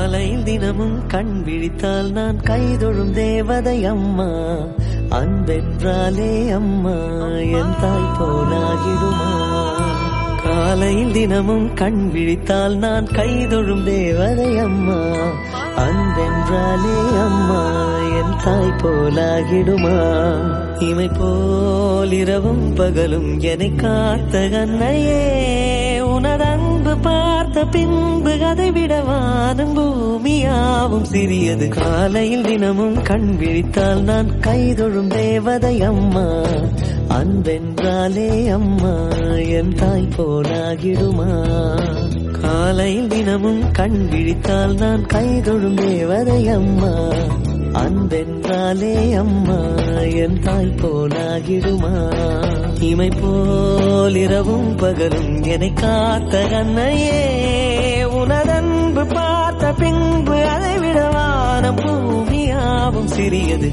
காலையில் தினமும் கண் விழித்தால் நான் கைதொழும் தேவதை அம்மா அன்பென்றாலே அம்மா என் தாய் போலாகிடுமா காலையில் தினமும் கண் விழித்தால் நான் கைதொழும் தேவதை அம்மா அன்பென்றாலே அம்மா என் தாய் போலாகிடுமா இமை போல் இரவும் பகலும் என்னை காத்த கண்ணையே உனதன்பு பார்த்த பின்பு அதை விட வானம் பூமியாவும் சிறியது காலையில் தினமும் கண் விழித்தால் நான் கைதொழும் தேவதை அம்மா அன்பென்றாலே அம்மா என் தாய் போலாகிடுமா காலையில் தினமும் கண் விழித்தால் நான் கைதொழும் தேவதை அம்மா அன்பென்றாலே அம்மா என் தாய் போலாகிடுமா இமை போல் இரவும் பகலும் என்னை காத்த கண்ணையே உனதன்பு பார்த்த பின்பு அதை விடவான பூமியாவும் சிறியது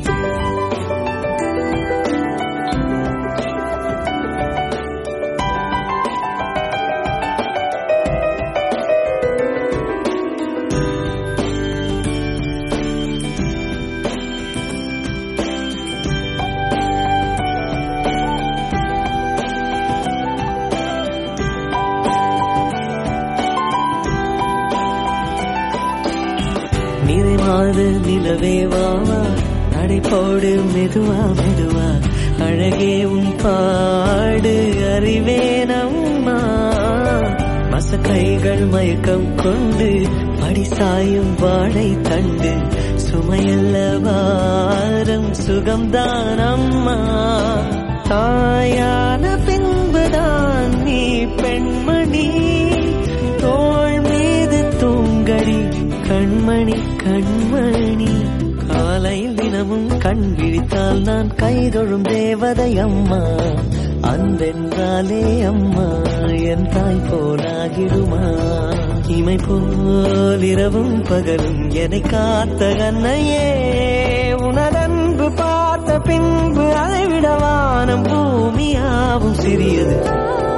நிறைமாத நிலவே வாவா நடைபோடு மெதுவா மெதுவா அழகே உன் பாடு அறிவேனம்மா மசக்கைகள் மயக்கம் கொண்டு படிசாயும் வாழை தண்டு சுமையல்ல வாரம் சுகம்தான் அம்மா தாயான பின்புதான் நீ பெண்மணி தோள் மீது தூங்கடி கண்மணி கண்மணி காலையில் தினமும் கண் விழித்தால் நான் கைதொழும் தேவதை அம்மா அன்பென்றாலே அம்மா என் தாய் போலாகிடுமா இமை போல் இரவும் பகலும் என்னை காத்த கண்ணையே உனதன்பு பார்த்த பின்பு அதை விட வானம் பூமியாவும் சிறியது